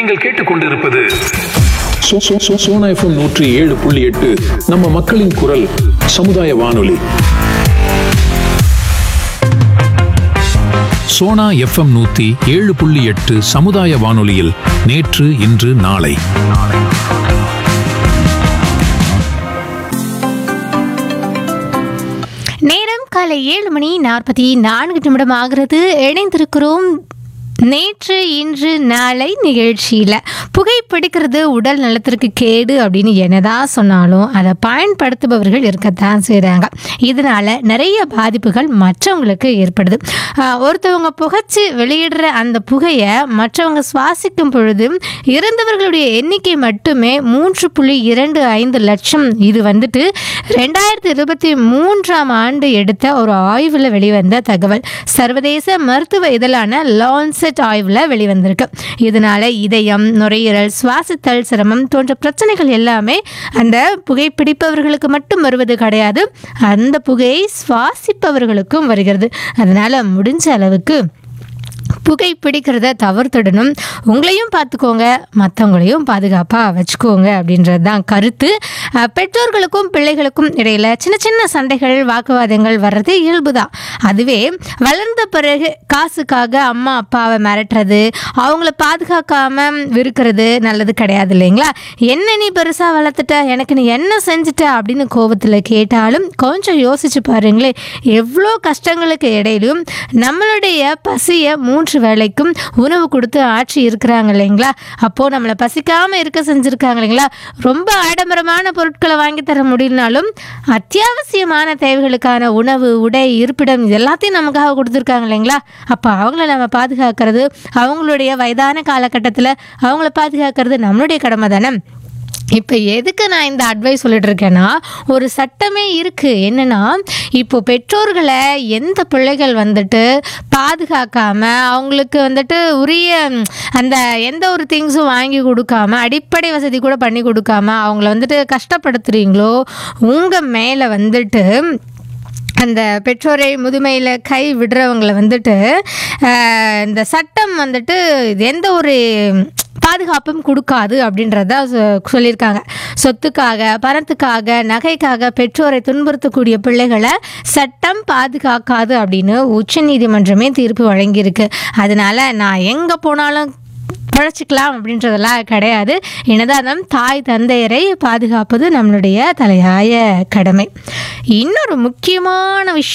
நீங்கள் கேட்டுக்கொண்டிருப்பது சோ- சோ- சோ- சோனா எஃப்எம் நூற்றி ஏழு புள்ளி எட்டு நம்ம மக்களின் குரல் சமுதாய வானொலி சோனா எஃப்எம் நூத்தி ஏழு புள்ளி எட்டு சமுதாய வானொலியில் நேற்று இன்று நாளை நேரம் காலை ஏழு மணி நாற்பத்தி நான்கு நிமிடம் ஆகிறது இணைந்திருக்கிறோம் நேற்று இன்று நாளை நிகழ்ச்சியில் புகைப்பிடிக்கிறது உடல் நலத்திற்கு கேடு அப்படின்னு என்னதான் சொன்னாலும் அதை பயன்படுத்துபவர்கள் இருக்கத்தான் செய்கிறாங்க இதனால நிறைய பாதிப்புகள் மற்றவங்களுக்கு ஏற்படுது ஆஹ் ஒருத்தவங்க புகைச்சு வெளியிடுற அந்த புகையை மற்றவங்க சுவாசிக்கும் பொழுது இறந்தவர்களுடைய எண்ணிக்கை மட்டுமே மூன்று புள்ளி இரண்டு ஐந்து லட்சம் இது வந்துட்டு ரெண்டாயிரத்தி இருபத்தி மூன்றாம் ஆண்டு எடுத்த ஒரு ஆய்வில் வெளிவந்த தகவல் சர்வதேச மருத்துவ இதழான லான்செட் ஆய்வில் வெளிவந்திருக்கு இதனால இதயம் நுரையீரல் சுவாசித்தல் சிரமம் போன்ற பிரச்சனைகள் எல்லாமே அந்த புகைப்பிடிப்பவர்களுக்கு மட்டும் வருவது கிடையாது அந்த புகையை சுவாசிப்பவர்களுக்கும் வருகிறது அதனால முடிஞ்ச அளவுக்கு புகை பிடிக்கிறத தவிர்த்திடணும் உங்களையும் பார்த்துக்கோங்க மற்றவங்களையும் பாதுகாப்பாக வச்சுக்கோங்க அப்படின்றது தான் கருத்து அஹ், பெற்றோர்களுக்கும் பிள்ளைகளுக்கும் இடையில சின்ன சின்ன சண்டைகள் வாக்குவாதங்கள் வர்றது இயல்பு தான் அதுவே வளர்ந்த பிறகு காசுக்காக அம்மா அப்பாவை மிரட்டுறது அவங்கள பாதுகாக்காம விருக்கிறது நல்லது கிடையாது இல்லைங்களா என்ன நீ பெருசாக வளர்த்துட்ட எனக்கு நீ என்ன செஞ்சுட்ட அப்படின்னு கோபத்தில் கேட்டாலும் கொஞ்சம் யோசிச்சு பாருங்களே எவ்வளோ கஷ்டங்களுக்கு இடையிலும் நம்மளுடைய பசியை மூன்று வேளைக்கும் உணவு கொடுத்து ஆட்சி இருக்கிறாங்க இல்லைங்களா அப்போது நம்மளை பசிக்காமல் இருக்க செஞ்சுருக்காங்க இல்லைங்களா ரொம்ப ஆடம்பரமான பொருட்களை வாங்கி தர முடியலனாலும் அத்தியாவசியமான தேவைகளுக்கான உணவு உடை இருப்பிடம் இது எல்லாத்தையும் நமக்காக கொடுத்துருக்காங்க இல்லைங்களா அப்போ அவங்கள நம்ம பாதுகாக்கிறது அவங்களுடைய வயதான காலகட்டத்தில் அவங்கள பாதுகாக்கிறது நம்மளுடைய கடமை தானே இப்போ எதுக்கு நான் இந்த அட்வைஸ் சொல்லிட்டு இருக்கேன்னா ஒரு சட்டமே இருக்குது என்னென்னா இப்போ பெற்றோர்களை எந்த பிள்ளைகள் வந்துட்டு பாதுகாக்காம அவங்களுக்கு வந்துட்டு உரிய ம், அந்த எந்த ஒரு திங்ஸும் வாங்கி கொடுக்காம அடிப்படை வசதி கூட பண்ணி கொடுக்காம அவங்கள வந்துட்டு கஷ்டப்படுத்துறீங்களோ உங்கள் மேலே வந்துட்டு அந்த பெற்றோரை முதுமையில் கை விடுறவங்களை வந்துட்டு ஆஹ், இந்த சட்டம் வந்துட்டு எந்த ஒரு பாதுகாப்பும் கொடுக்காது அப்படின்றத சொ- சொல்லியிருக்காங்க சொத்துக்காக பணத்துக்காக நகைக்காக பெற்றோரை துன்புறுத்தக்கூடிய பிள்ளைகளை சட்டம் பாதுகாக்காது அப்படின்னு உச்சநீதிமன்றமே தீர்ப்பு வழங்கியிருக்கு அதனால நான் எங்கே போனாலும் பழச்சிக்கலாம் அப்படின்றதெல்லாம் கிடையாது என்னதான் இருந்தாலும் தாய் தந்தையரை பாதுகாப்பது நம்மளுடைய தலையாய கடமை இன்னொரு முக்கியமான விஷயம்